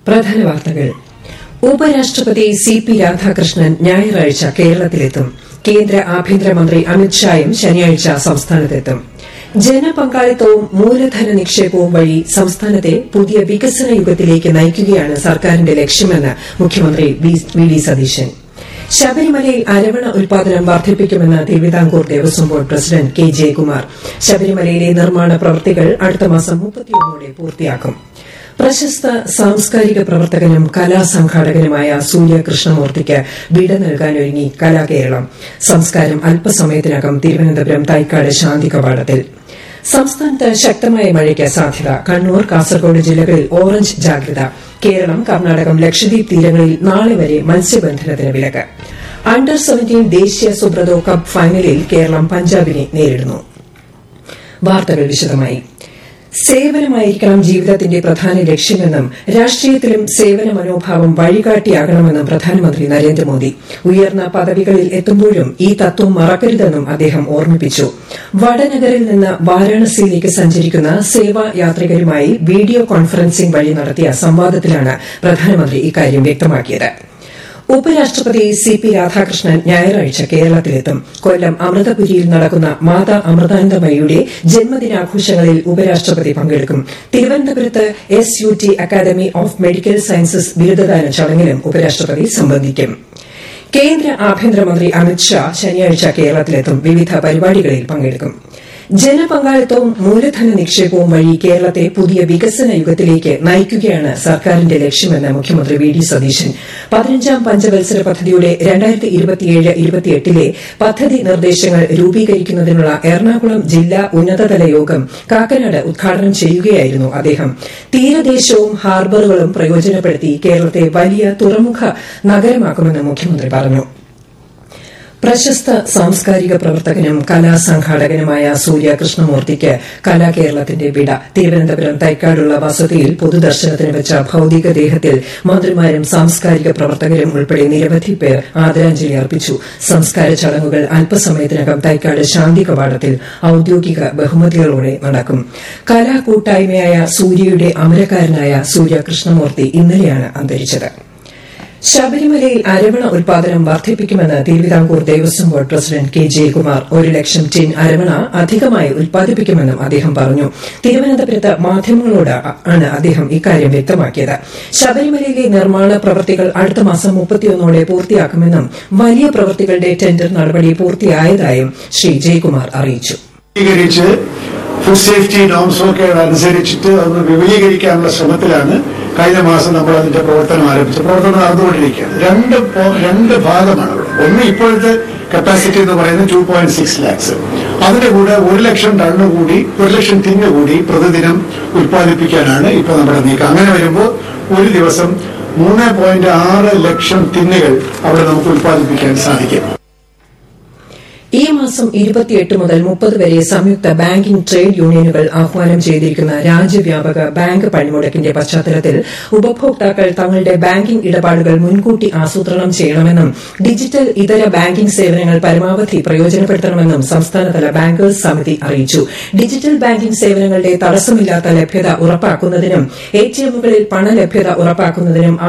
പ്രധാന വാർത്തകൾ ഉപരാഷ്ട്രപതി സി പി രാധാകൃഷ്ണൻ ഞായറാഴ്ച കേരളത്തിലെത്തും കേന്ദ്ര ആഭ്യന്തരമന്ത്രി അമിത്ഷായും ശനിയാഴ്ച സംസ്ഥാനത്തെത്തും ജനപങ്കാളിത്തവും മൂലധന നിക്ഷേപവും വഴി സംസ്ഥാനത്തെ പുതിയ വികസന യുഗത്തിലേക്ക് നയിക്കുകയാണ് സർക്കാരിന്റെ ലക്ഷ്യമെന്ന് മുഖ്യമന്ത്രി വി ഡി സതീശൻ ശബരിമലയിൽ അരവണ ഉൽപാദനം വർദ്ധിപ്പിക്കുമെന്ന് Thiruvithamkoor Devaswom board president K Jayakumar ശബരിമലയിലെ നിർമ്മാണ പ്രവൃത്തികൾ അടുത്ത മാസം മുപ്പത്തിയൊന്നോടെ പൂർത്തിയാക്കും പ്രശസ്ത സാംസ്കാരിക പ്രവർത്തകനും കലാസംഘാടകനുമായ സൂര്യ കൃഷ്ണമൂർത്തിക്ക് വിട നൽകാനൊരുങ്ങി കലാകേരളം സംസ്കാരം അല്പസമയത്തിനകം തിരുവനന്തപുരം തൈക്കാട് ശാന്തി കവാടത്തിൽ സംസ്ഥാനത്ത് ശക്തമായ മഴയ്ക്ക് സാധ്യത കണ്ണൂർ കാസർഗോഡ് ജില്ലകളിൽ ഓറഞ്ച് ജാഗ്രത കേരളം കർണാടകം ലക്ഷദ്വീപ് തീരങ്ങളിൽ നാളെ വരെ മത്സ്യബന്ധനത്തിന് വിലക്ക് അണ്ടർ സെവന്റീൻ ദേശീയ സുബ്രതോ കപ്പ് ഫൈനലിൽ കേരളം പഞ്ചാബിനെ നേരിടുന്നു വാർത്തകൾ വിശദമായി സേവനമായിരിക്കണം ജീവിതത്തിന്റെ പ്രധാന ലക്ഷ്യമെന്നും രാഷ്ട്രീയത്തിലും സേവന മനോഭാവം വഴികാട്ടിയാകണമെന്നും പ്രധാനമന്ത്രി നരേന്ദ്രമോദി ഉയർന്ന പദവികളിൽ എത്തുമ്പോഴും ഈ തത്വം മറക്കരുതെന്നും അദ്ദേഹം ഓർമ്മിപ്പിച്ചു വടനഗറിൽ നിന്ന് വാരാണസിയിലേക്ക് സഞ്ചരിക്കുന്ന സേവാ യാത്രികരുമായി വീഡിയോ കോൺഫറൻസിംഗ് വഴി നടത്തിയ സംവാദത്തിലാണ് പ്രധാനമന്ത്രി ഇക്കാര്യം വ്യക്തമാക്കിയത് ഉപരാഷ്ട്രപതി സി പി രാധാകൃഷ്ണൻ ഞായറാഴ്ച കേരളത്തിലെത്തും കൊല്ലം അമൃതപുരിയിൽ നടക്കുന്ന മാതാ അമൃതാനന്ദമയിയുടെ ജന്മദിനാഘോഷങ്ങളിൽ ഉപരാഷ്ട്രപതി പങ്കെടുക്കും തിരുവനന്തപുരത്ത് S U T academy of medical sciences ബിരുദദാന ചടങ്ങിലും ഉപരാഷ്ട്രപതി സംബന്ധിക്കും കേന്ദ്ര ആഭ്യന്തരമന്ത്രി അമിത്ഷാ ശനിയാഴ്ച കേരളത്തിലെത്തും വിവിധ പരിപാടികളിൽ പങ്കെടുക്കും ജനപങ്കാളിത്തവും മൂലധന നിക്ഷേപവും വഴി കേരളത്തെ പുതിയ വികസന യുഗത്തിലേക്ക് നയിക്കുകയാണ് സർക്കാരിന്റെ ലക്ഷ്യമെന്ന് മുഖ്യമന്ത്രി വി ഡി സതീശൻ പതിനഞ്ചാം പഞ്ചവത്സര പദ്ധതിയുടെ രണ്ടായിരത്തി ഇരുപത്തിയേഴ് ഇരുപത്തിയെട്ടിലെ പദ്ധതി നിർദ്ദേശങ്ങൾ രൂപീകരിക്കുന്നതിനുള്ള എറണാകുളം ജില്ലാ ഉന്നതതല യോഗം കാക്കനാട് ഉദ്ഘാടനം ചെയ്യുകയായിരുന്നു അദ്ദേഹം തീരദേശവും ഹാർബറുകളും പ്രയോജനപ്പെടുത്തി കേരളത്തെ വലിയ തുറമുഖ നഗരമാക്കുമെന്ന് മുഖ്യമന്ത്രി പറഞ്ഞു പ്രശസ്ത സാംസ്കാരിക പ്രവർത്തകനും കലാസംഘാടകനുമായ സൂര്യ കൃഷ്ണമൂർത്തിക്ക് കലാകേരളത്തിന്റെ വിട തിരുവനന്തപുരം തൈക്കാടുള്ള വസതിയിൽ പൊതുദർശനത്തിന് വെച്ച ഭൌതികദേഹത്തിൽ മന്ത്രിമാരും സാംസ്കാരിക പ്രവർത്തകരും ഉൾപ്പെടെ നിരവധി പേർ ആദരാഞ്ജലി അർപ്പിച്ചു സംസ്കാര ചടങ്ങുകൾ അല്പസമയത്തിനകം തൈക്കാട് ശാന്തി കവാടത്തിൽ ഔദ്യോഗിക ബഹുമതികളോടെ നടക്കും കലാകൂട്ടായ്മയായ സൂര്യയുടെ അമരക്കാരനായ സൂര്യ കൃഷ്ണമൂർത്തി ഇന്നലെയാണ് അന്തരിച്ചത് ശബരിമലയിൽ അരവണ ഉൽപാദനം വർദ്ധിപ്പിക്കുമെന്ന് Thiruvithamkoor Devaswom board president K Jayakumar ഒരു ലക്ഷം ടിൻ അരവണ അധികമായി ഉൽപ്പാദിപ്പിക്കുമെന്നും അദ്ദേഹം പറഞ്ഞു തിരുവനന്തപുരത്ത് മാധ്യമങ്ങളോട് ആണ് അദ്ദേഹം ഇക്കാര്യം വ്യക്തമാക്കിയത് ശബരിമലയിലെ നിർമ്മാണ പ്രവൃത്തികൾ അടുത്ത മാസം മുപ്പത്തിയൊന്നോടെ പൂർത്തിയാക്കുമെന്നും വലിയ പ്രവൃത്തികളുടെ ടെൻഡർ നടപടി പൂർത്തിയായതായും ശ്രീ ജയകുമാർ അറിയിച്ചു ഫുഡ് സേഫ്റ്റി നോംസും ഒക്കെ അനുസരിച്ചിട്ട് അതൊന്ന് വിപുലീകരിക്കാനുള്ള ശ്രമത്തിലാണ് കഴിഞ്ഞ മാസം നമ്മൾ അതിന്റെ പ്രവർത്തനം ആരംഭിച്ചത് പ്രവർത്തനം നടന്നുകൊണ്ടിരിക്കുകയാണ് രണ്ട് രണ്ട് ഭാഗമാണ് അവിടെ ഒന്ന് ഇപ്പോഴത്തെ കപ്പാസിറ്റി എന്ന് പറയുന്നത് ടു പോയിന്റ് സിക്സ് ലാക്സ് അതിന്റെ കൂടെ ഒരു ലക്ഷം ടണ്ണ് കൂടി ഒരു ലക്ഷം തിന്ന് കൂടി പ്രതിദിനം ഉൽപ്പാദിപ്പിക്കാനാണ് ഇപ്പൊ നമ്മുടെ നീക്കം അങ്ങനെ വരുമ്പോൾ ഒരു ദിവസം മൂന്ന് പോയിന്റ് ആറ് ലക്ഷം തിന്നുകൾ അവിടെ നമുക്ക് ഉൽപ്പാദിപ്പിക്കാൻ സാധിക്കും ഈ മാസം ഇരുപത്തിയെട്ട് മുതൽ മുപ്പത് വരെ സംയുക്ത ബാങ്കിംഗ് ട്രേഡ് യൂണിയനുകൾ ആഹ്വാനം ചെയ്തിരിക്കുന്ന രാജ്യവ്യാപക ബാങ്ക് പണിമുടക്കിന്റെ പശ്ചാത്തലത്തിൽ ഉപഭോക്താക്കൾ തങ്ങളുടെ ബാങ്കിംഗ് ഇടപാടുകൾ മുൻകൂട്ടി ആസൂത്രണം ചെയ്യണമെന്നും ഡിജിറ്റൽ ഇതര ബാങ്കിംഗ് സേവനങ്ങൾ പരമാവധി പ്രയോജനപ്പെടുത്തണമെന്നും സംസ്ഥാനതല ബാങ്കേഴ്സ് സമിതി അറിയിച്ചു ഡിജിറ്റൽ ബാങ്കിംഗ് സേവനങ്ങളുടെ തടസ്സമില്ലാത്ത ലഭ്യത ഉറപ്പാക്കുന്നതിനും എടിഎമ്മുകളിൽ പണലഭ്യത ഉറപ്പാക്കുന്നതിനും